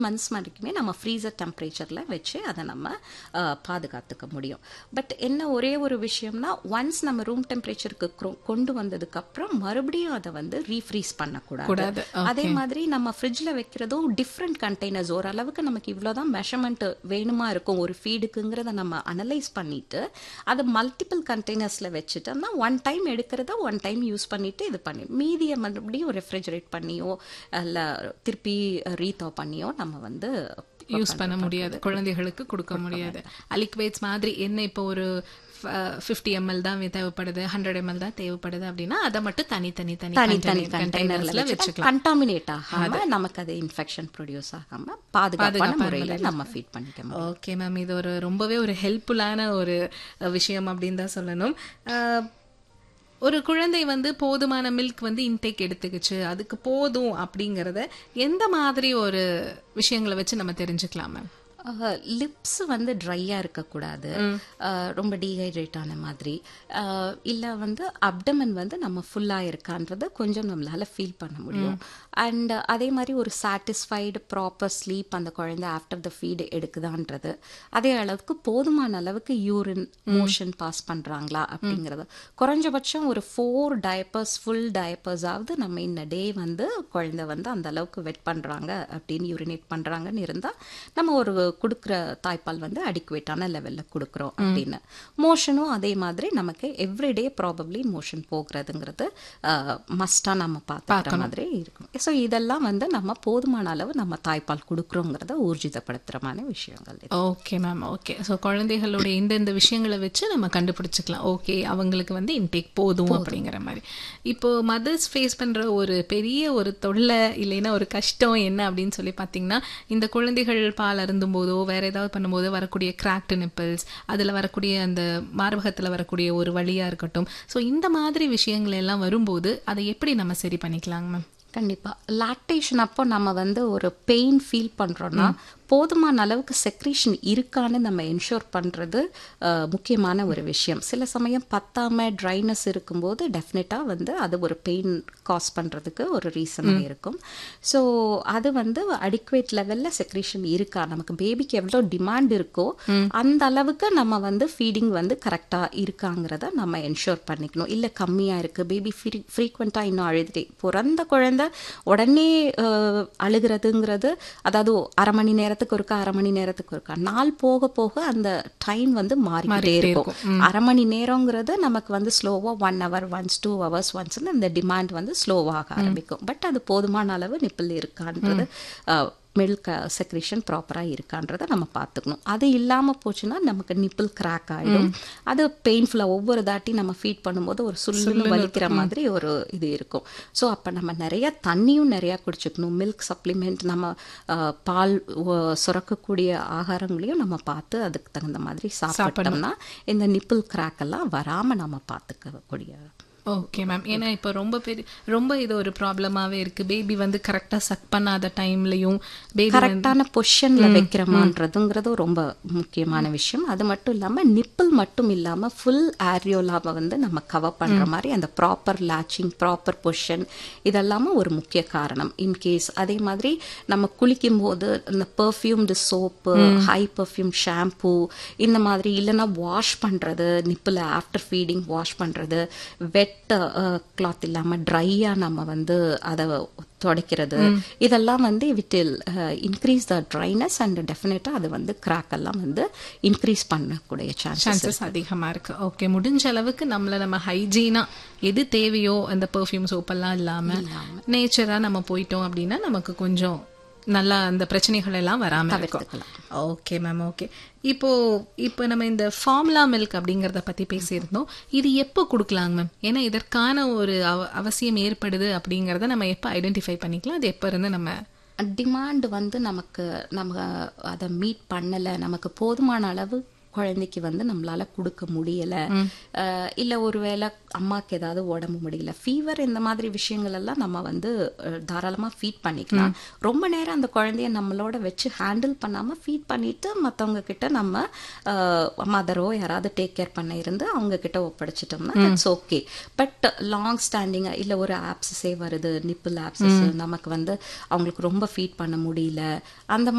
Months வரைக்குமே நம்ம freezer டெம்பரேச்சரில் வச்சு அதை நம்ம அஹ், பாதுகாத்துக்க முடியும் பட் என்ன ஒரே ஒரு விஷயம்னா ஒன்ஸ் நம்ம ரூம் டெம்பரேச்சருக்கு கொண்டு வந்ததுக்கப்புறம் மறுபடியும் அதை வந்து ரீஃப்ரீஸ் பண்ணக்கூடாது கூடாது. அதே மாதிரி நம்ம ஃப்ரிட்ஜில் வைக்கிறதும் டிஃப்ரெண்ட் கண்டெய்னர்ஸ் ஓரளவுக்கு நமக்கு இவ்வளோதான் மெஷர்மெண்ட் வேணுமா இருக்கும் ஒரு ஃபீடுக்குங்கிறத நம்ம அனலைஸ் பண்ணிட்டு அதை மல்டிபிள் கண்டெய்னர்ஸில் வச்சுட்டோம்னா ஒன் டைம் எடுக்கிறத ஒன் டைம் யூஸ் பண்ணிட்டு இது பண்ணி மீதியை மறுபடியும் ரெஃப்ரிஜரேட் பண்ணியோ இல்லை திருப்பி ரீதோ பண்ணியோ நம்ம வந்து யூஸ் பண்ண முடியாது குழந்தைகளுக்கு கொடுக்க முடியாது லிக்விட்ஸ் மாதிரி என்ன இப்போ ஒரு ஃபிஃப்டி எம்எல் தான் தேவைப்படுது ஹண்ட்ரட் எம்எல் தான் தேவைப்படுது அப்படின்னா அதை மட்டும் தனி தனி தனி தனித்தனி கண்டெய்னர்ஸ்ல கண்டெய்னர்ல வச்சுக்கலாம் கண்டாமினேட் ஆகாம நமக்கு அது இன்ஃபெக்ஷன் ப்ரொடியூஸ் ஆகாம பாதுகாப்பான முறையில நம்ம ஃபீட் பண்ணிக்க முடியும் ஓகே மேம் இது ஒரு ரொம்பவே ஒரு ஹெல்ப்ஃபுல்லான ஒரு அஹ், விஷயம் அப்படின்னு தான் சொல்லணும் அஹ், ஒரு குழந்தை வந்து போதுமான மில்க் வந்து இன்டேக் எடுத்துக்கிச்சு அதுக்கு போதும் அப்படிங்கறத எந்த மாதிரி ஒரு விஷயங்களை வச்சு நம்ம தெரிஞ்சுக்கலாம் மேம் லிப்ஸ் வந்து ட்ரையாக இருக்கக்கூடாது அஹ், ரொம்ப டீஹைட்ரேட் ஆன மாதிரி இல்லை வந்து அப்டமன் வந்து நம்ம ஃபுல்லாக இருக்கான்றத கொஞ்சம் நம்மளால ஃபீல் பண்ண முடியும் அண்ட் அதே மாதிரி ஒரு சாட்டிஸ்ஃபைடு ப்ராப்பர் ஸ்லீப் அந்த குழந்தை ஆஃப்டர் த ஃபீடு எடுக்குதான்றது அதே அளவுக்கு போதுமான அளவுக்கு யூரின் மோஷன் பாஸ் பண்ணுறாங்களா அப்படிங்கிறது குறைஞ்சபட்சம் ஒரு ஃபோர் டயப்பர்ஸ் ஃபுல் டயப்பர்ஸாவது நம்ம இந்த டே வந்து குழந்தை வந்து அந்த அளவுக்கு வெட் பண்ணுறாங்க அப்படின்னு யூரினேட் பண்ணுறாங்கன்னு இருந்தால் நம்ம ஒரு கொடுக்குற தாய்ப்பால் வந்து அடிக்குவேட்டான லெவலில் கொடுக்குறோம் அப்படின்னு மோஷனும் அதே மாதிரி நமக்கு எவ்ரிடே ப்ராபப்ளி மோஷன் போகிறதுங்கிறது மஸ்டாக நம்ம பார்த்துக்கிற மாதிரி இருக்கும் ஸோ இதெல்லாம் வந்து நம்ம போதுமான அளவு நம்ம தாய்ப்பால் கொடுக்குறோங்கிறத ஊர்ஜிதப்படுத்துகிறமான விஷயங்கள் இது. ஓகே மேம் ஓகே ஸோ குழந்தைகளுடைய இந்த இந்த விஷயங்களை வச்சு நம்ம கண்டுபிடிச்சிக்கலாம் ஓகே அவங்களுக்கு வந்து இன்டேக் போதும் அப்படிங்கிற மாதிரி இப்போ மதர்ஸ் ஃபேஸ் பண்ற ஒரு பெரிய ஒரு தொல்லை இல்லைன்னா ஒரு கஷ்டம் என்ன அப்படின்னு சொல்லி பார்த்தீங்கன்னா இந்த குழந்தைகள் பால் அருந்தும் போதோ வேற ஏதாவது பண்ணும்போது வரக்கூடிய கிராக்டு நிப்பிள்ஸ் அதில் வரக்கூடிய அந்த மார்பகத்தில் வரக்கூடிய ஒரு வழியா இருக்கட்டும் ஸோ இந்த மாதிரி விஷயங்கள் எல்லாம் வரும்போது அதை எப்படி நம்ம சரி பண்ணிக்கலாங்க மேம் கண்டிப்பா லாக்டேஷன் அப்போ நம்ம வந்து ஒரு பெயின் ஃபீல் பண்றோம்னா போதுமான அளவுக்கு செக்ரீஷன் இருக்கான்னு நம்ம என்ஷூர் பண்றது அஹ், முக்கியமான ஒரு விஷயம் சில சமயம் பத்தாம ட்ரைனஸ் இருக்கும்போது டெஃபினட்டாக வந்து அது ஒரு பெயின் காஸ் பண்றதுக்கு ஒரு ரீசனாக இருக்கும் ஸோ அது வந்து அடிக்குவேட் லெவல்ல செக்ரீஷன் இருக்கா நமக்கு பேபிக்கு எவ்வளோ டிமாண்ட் இருக்கோ அந்த அளவுக்கு நம்ம வந்து ஃபீடிங் வந்து கரெக்டாக இருக்காங்கிறத நம்ம என்ஷூர் பண்ணிக்கணும் இல்லை கம்மியாக இருக்குது பேபி ஃப்ரீ ஃப்ரீக்வெண்ட்டாக இன்னும் அழுதுட்டே பிறந்த குழந்தை உடனே அஹ், அழுகிறதுங்கிறது அதாவது அரை மணி நேரத்துக்கு ஒருக்கா அரை மணி நேரத்துக்கு ஒருக்கா நாள் போக போக அந்த டைம் வந்து மாறிக்கிட்டே இருக்கும் அரை மணி நேரங்கிறது நமக்கு வந்து ஸ்லோவாக one hour once two hours ஒன்ஸ்னு இந்த டிமாண்ட் வந்து ஸ்லோவாக ஆரம்பிக்கும் பட் அது போதுமான அளவு நிப்பிள் இருக்கான்றது மில்க் செக்ரேஷன் ப்ராப்பராக இருக்கான்றதை நம்ம பார்த்துக்கணும் அது இல்லாமல் போச்சுன்னா நமக்கு நிப்பிள் கிராக் ஆகிடும் அது பெயின்ஃபுல்லாக ஒவ்வொரு தாட்டி நம்ம ஃபீட் பண்ணும்போது ஒரு சுள்ளுன்னு வலிக்கிற மாதிரி ஒரு இது இருக்கும் ஸோ அப்போ நம்ம நிறைய தண்ணியும் நிறையா குடிச்சுக்கணும் மில்க் சப்ளிமெண்ட் நம்ம அஹ், பால் ஒ- சுரக்கக்கூடிய ஆகாரங்களையும் நம்ம பார்த்து அதுக்கு தகுந்த மாதிரி சாப்பிட்டோம்னா இந்த நிப்பிள் கிராக் எல்லாம் வராமல் நம்ம பார்த்துக்கக்கூடிய ஓகே மேம் ஏன்னா இப்போ ரொம்ப பெரிய ரொம்ப இது ஒரு ப்ராப்ளமாவே இருக்கு பேபி வந்து கரெக்டா சக் பண்ணாத டைம்லயும் பேபி கரெக்டான பொசிஷன்ல வைக்கிறோமான்றதுங்கிறது ரொம்ப முக்கியமான விஷயம் அது மட்டும் இல்லாம நிப்பிள் மட்டும் இல்லாம ஃபுல் ஏரியோலாவை வந்து நம்ம கவர் பண்ற மாதிரி அந்த ப்ராப்பர் லேச்சிங் ப்ராப்பர் பொசிஷன் இதெல்லாமே ஒரு முக்கிய காரணம் இன்கேஸ் அதே மாதிரி நம்ம குளிக்கும் போது இந்த perfumed soap high perfume shampoo இந்த மாதிரி இல்லைன்னா வாஷ் பண்றது நிப்பில் ஆஃப்டர் ஃபீடிங் வாஷ் பண்றது வெட் கிளாத் இல்லாம ட்ரையா நம்ம வந்து அதை துடைக்கிறது இதெல்லாம் வந்து it will increase the dryness and டெஃபினட்டாக அது வந்து கிராக் எல்லாம் வந்து இன்க்ரீஸ் பண்ணக்கூடிய சான்சஸ் சான்சஸ் அதிகமா இருக்கு ஓகே முடிஞ்ச அளவுக்கு நம்மள நம்ம ஹைஜீனா எது தேவையோ அந்த பெர்ஃப்யூம் சோப்பெல்லாம் இல்லாம நேச்சரா நம்ம போயிட்டோம் அப்படின்னா நமக்கு கொஞ்சம் நல்லா அந்த பிரச்சனைகள் எல்லாம் வராம இருக்கும் ஓகே மேம் ஓகே இப்போ இப்போ நம்ம இந்த ஃபார்முலா மில்க் அப்படிங்கறத பத்தி பேசியிருந்தோம் இது எப்போ கொடுக்கலாங்க மேம் ஏன்னா இதற்கான ஒரு அவ- அவசியம் ஏற்படுது அப்படிங்கறத நம்ம எப்போ ஐடென்டிஃபை பண்ணிக்கலாம் அது எப்போ இருந்து நம்ம டிமாண்ட் வந்து நமக்கு நம்ம அதை மீட் பண்ணலை நமக்கு போதுமான அளவு குழந்தைக்கு வந்து நம்மளால கொடுக்க முடியல அஹ், இல்ல ஒருவேளை அம்மாக்கு ஏதாவது உடம்பு முடியல ஃபீவர் இந்த மாதிரி விஷயங்கள் எல்லாம் நம்ம வந்து அஹ், தாராளமா ஃபீட் பண்ணிக்கலாம் ரொம்ப நேரம் அந்த குழந்தைய நம்மளோட வச்சு ஹேண்டில் பண்ணாம ஃபீட் பண்ணிட்டு மத்தவங்க கிட்ட நம்ம மதரோ யாராவது டேக் கேர் பண்ண இருந்து அவங்க கிட்ட ஒப்படைச்சிட்டோம்னா இட்ஸ் ஓகே பட் லாங் ஸ்டாண்டிங்கா இல்ல ஒரு ஆப்சஸே வருது நிப்பிள் ஆப்சஸ் நமக்கு வந்து அவங்களுக்கு ரொம்ப ஃபீட் பண்ண முடியல அந்த